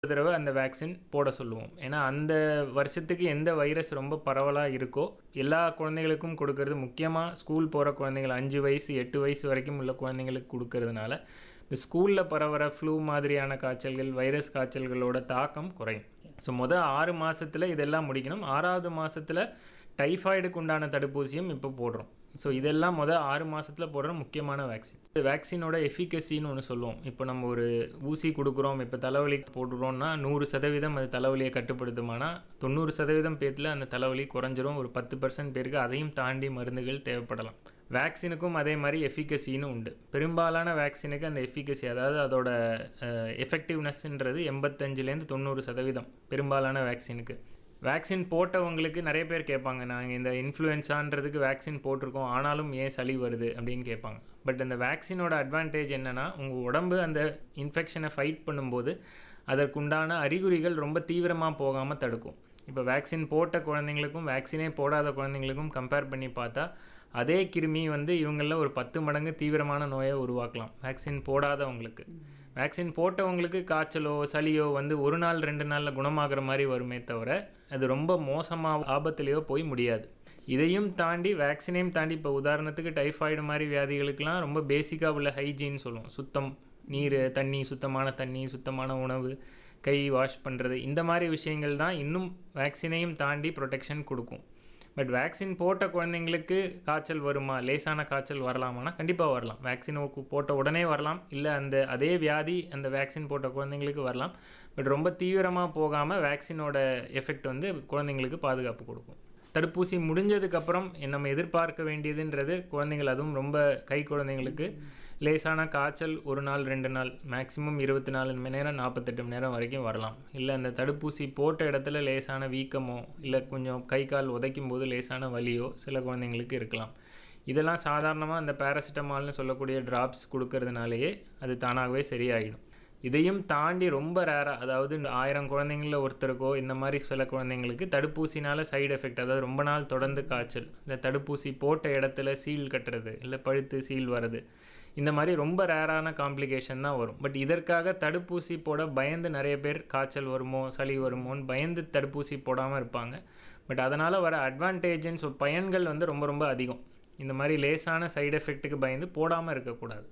ஒரு தடவை அந்த வேக்சின் போட சொல்லுவோம் ஏன்னா அந்த வருஷத்துக்கு எந்த வைரஸ் ரொம்ப பரவலாக இருக்கோ எல்லா குழந்தைகளுக்கும் கொடுக்கறது முக்கியமாக ஸ்கூல் போகிற குழந்தைகள் அஞ்சு வயசு எட்டு வயசு வரைக்கும் உள்ள குழந்தைங்களுக்கு கொடுக்கறதுனால இந்த ஸ்கூலில் பரவற ஃப்ளூ மாதிரியான காய்ச்சல்கள் வைரஸ் காய்ச்சல்களோட தாக்கம் குறையும் ஸோ மொதல் ஆறு மாதத்தில் இதெல்லாம் முடிக்கணும் ஆறாவது மாதத்தில் டைஃபாய்டுக்கு உண்டான தடுப்பூசியும் இப்போ போடுறோம் ஸோ இதெல்லாம் மொதல் ஆறு மாதத்தில் போடுற முக்கியமான வேக்சின் இந்த வேக்சினோட எஃபிகசின்னு ஒன்று சொல்லுவோம் இப்போ நம்ம ஒரு ஊசி கொடுக்குறோம் இப்போ தலைவலி போடுறோம்னா நூறு சதவீதம் அது தலைவலியை கட்டுப்படுத்துமானா தொண்ணூறு சதவீதம் பேத்தில் அந்த தலைவலி குறைஞ்சிரும் ஒரு பத்து பர்சன்ட் பேருக்கு அதையும் தாண்டி மருந்துகள் தேவைப்படலாம் வேக்சினுக்கும் அதே மாதிரி எஃபிகசின்னு உண்டு பெரும்பாலான வேக்சினுக்கு அந்த எஃபிகசி அதாவது அதோட எஃபெக்டிவ்னஸ்ன்றது எண்பத்தஞ்சிலேருந்து தொண்ணூறு சதவீதம் பெரும்பாலான வேக்சினுக்கு வேக்சின் போட்டவங்களுக்கு நிறைய பேர் கேட்பாங்க நாங்கள் இந்த இன்ஃப்ளூயன்ஸான்றதுக்கு வேக்சின் போட்டிருக்கோம் ஆனாலும் ஏன் சளி வருது அப்படின்னு கேட்பாங்க பட் அந்த வேக்சினோட அட்வான்டேஜ் என்னென்னா உங்கள் உடம்பு அந்த இன்ஃபெக்ஷனை ஃபைட் பண்ணும்போது அதற்குண்டான அறிகுறிகள் ரொம்ப தீவிரமாக போகாமல் தடுக்கும் இப்போ வேக்சின் போட்ட குழந்தைங்களுக்கும் வேக்சினே போடாத குழந்தைங்களுக்கும் கம்பேர் பண்ணி பார்த்தா அதே கிருமி வந்து இவங்களில் ஒரு பத்து மடங்கு தீவிரமான நோயை உருவாக்கலாம் வேக்சின் போடாதவங்களுக்கு வேக்சின் போட்டவங்களுக்கு காய்ச்சலோ சளியோ வந்து ஒரு நாள் ரெண்டு நாளில் குணமாகிற மாதிரி வருமே தவிர அது ரொம்ப மோசமாக ஆபத்துலேயோ போய் முடியாது இதையும் தாண்டி வேக்சினையும் தாண்டி இப்போ உதாரணத்துக்கு டைஃபாய்டு மாதிரி வியாதிகளுக்கெல்லாம் ரொம்ப பேசிக்காக உள்ள ஹைஜீன் சொல்லுவோம் சுத்தம் நீர் தண்ணி சுத்தமான தண்ணி சுத்தமான உணவு கை வாஷ் பண்ணுறது இந்த மாதிரி விஷயங்கள் தான் இன்னும் வேக்சினையும் தாண்டி ப்ரொடெக்ஷன் கொடுக்கும் பட் வேக்சின் போட்ட குழந்தைங்களுக்கு காய்ச்சல் வருமா லேசான காய்ச்சல் வரலாமானா கண்டிப்பாக வரலாம் வேக்சின் போட்ட உடனே வரலாம் இல்லை அந்த அதே வியாதி அந்த வேக்சின் போட்ட குழந்தைங்களுக்கு வரலாம் பட் ரொம்ப தீவிரமாக போகாமல் வேக்சினோட எஃபெக்ட் வந்து குழந்தைங்களுக்கு பாதுகாப்பு கொடுக்கும் தடுப்பூசி முடிஞ்சதுக்கப்புறம் நம்ம எதிர்பார்க்க வேண்டியதுன்றது குழந்தைங்கள் அதுவும் ரொம்ப கை குழந்தைங்களுக்கு லேசான காய்ச்சல் ஒரு நாள் ரெண்டு நாள் மேக்ஸிமம் இருபத்தி நாலு மணி நேரம் நாற்பத்தெட்டு மணி நேரம் வரைக்கும் வரலாம் இல்லை அந்த தடுப்பூசி போட்ட இடத்துல லேசான வீக்கமோ இல்லை கொஞ்சம் கை கால் உதைக்கும் போது லேசான வலியோ சில குழந்தைங்களுக்கு இருக்கலாம் இதெல்லாம் சாதாரணமாக அந்த பேராசிட்டமால்னு சொல்லக்கூடிய ட்ராப்ஸ் கொடுக்கறதுனாலேயே அது தானாகவே சரியாயிடும் இதையும் தாண்டி ரொம்ப ரேராக அதாவது ஆயிரம் குழந்தைங்களில் ஒருத்தருக்கோ இந்த மாதிரி சில குழந்தைங்களுக்கு தடுப்பூசினால் சைடு எஃபெக்ட் அதாவது ரொம்ப நாள் தொடர்ந்து காய்ச்சல் இந்த தடுப்பூசி போட்ட இடத்துல சீல் கட்டுறது இல்லை பழுத்து சீல் வர்றது இந்த மாதிரி ரொம்ப ரேரான காம்ப்ளிகேஷன் தான் வரும் பட் இதற்காக தடுப்பூசி போட பயந்து நிறைய பேர் காய்ச்சல் வருமோ சளி வருமோன்னு பயந்து தடுப்பூசி போடாமல் இருப்பாங்க பட் அதனால் வர அட்வான்டேஜ்னு சொல் பயன்கள் வந்து ரொம்ப ரொம்ப அதிகம் இந்த மாதிரி லேசான சைடு எஃபெக்ட்டுக்கு பயந்து போடாமல் இருக்கக்கூடாது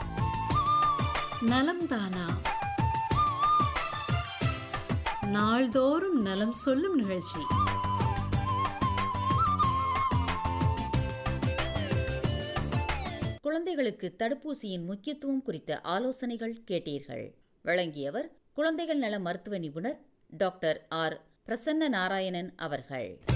நலம் தானா நாள்தோறும் நலம் சொல்லும் நிகழ்ச்சி குழந்தைகளுக்கு தடுப்பூசியின் முக்கியத்துவம் குறித்த ஆலோசனைகள் கேட்டீர்கள் வழங்கியவர் குழந்தைகள் நல மருத்துவ நிபுணர் டாக்டர் ஆர் பிரசன்ன நாராயணன் அவர்கள்